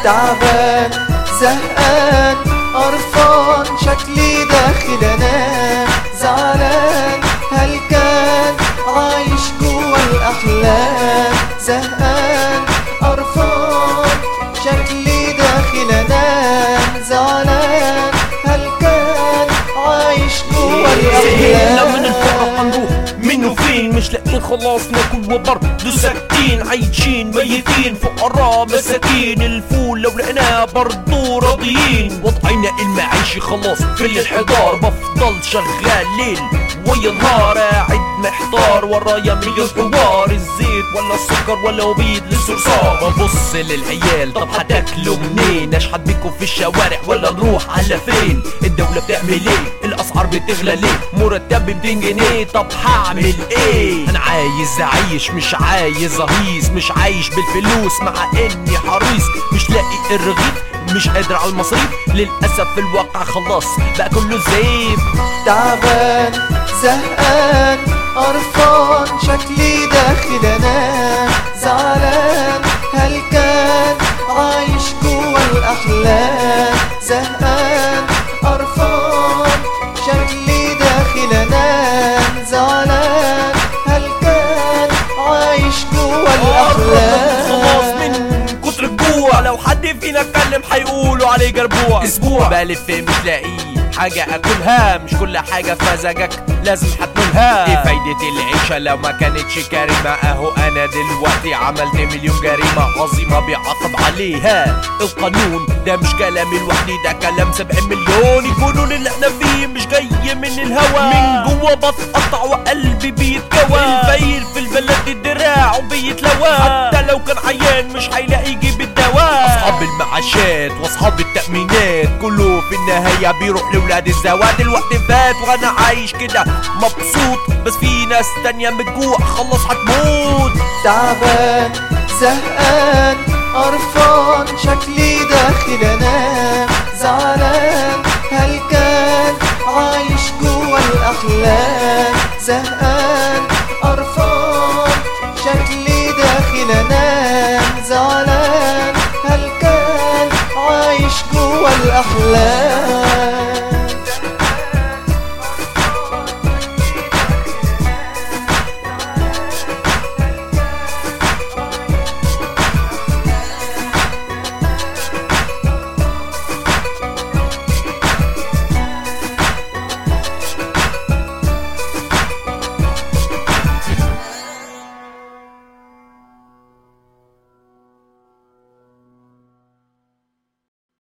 تعبان زهقان قرفان شكلي داخل انام زعلان هلكان عايش جوا الاحلام زهقان قرفان شكلي داخل انام زعلان هلكان عايش جوا زهقنا من الفقر الاحلام هنروح مين وفين مش لاقيين خلاص ناكل وبرضه ساكتين عايشين ميتين فقراء مساكين الفول لو لقيناه برضه راضيين وضعنا المعيشي خلاص في الانحدار بفضل شغال ليل ويا نهار قاعد محتار ورايا مليون حوار الزيت ولا السكر ولا بيض للصرصار ببص للعيال طب هتاكلوا منين اشحت بيكم في الشوارع ولا نروح على فين الدولة بتعمل ايه الاسعار بتغلى ليه مرتبي 200 جنيه طب هعمل ايه انا عايز اعيش مش عايز اهيص مش عايش بالفلوس مع اني حريص مش لاقي الرغيف مش قادر على المصاريف للاسف في الواقع خلاص بقى كله زيف تعبان زهقان قرفان شكلي داخل انام زعلان هلكان عايش جوا الاحلام زهقان قرفان شكلي داخل انام زعلان هلكان عايش جوا خلاص الاحلام من كتر الجوع لو حد فينا اتكلم هيقولوا عليه جربوع اسبوع بلف مش لاقي حاجة اكلها مش كل حاجة في مزاجك لازم هتنولها ايه فايدة العيشة لو ما كانتش كريمة اهو انا دلوقتي عملت مليون جريمة عظيمة بيعاقب عليها القانون ده مش كلامي لوحدي ده كلام سبعين مليون الجنون اللي احنا فيه مش جاي من الهوا من جوا بتقطع وقلبي بيتكوى الفيل في البلد الدراع وبيتلوى حتى لو كان عيان مش هيلاقي يجيب الدواء اصحاب المعاشات واصحاب التأمينات كله في النهاية بيروح لولاد الزواج الوقت فات وانا عايش كده مبسوط بس في ناس تانية من الجوع خلص هتموت تعبان زهقان قرفان شكلي داخل انام زعلان هلكان عايش جوا الاحلام زهقان قرفان شكلي داخل انام زعلان هلكان عايش جوا الاحلام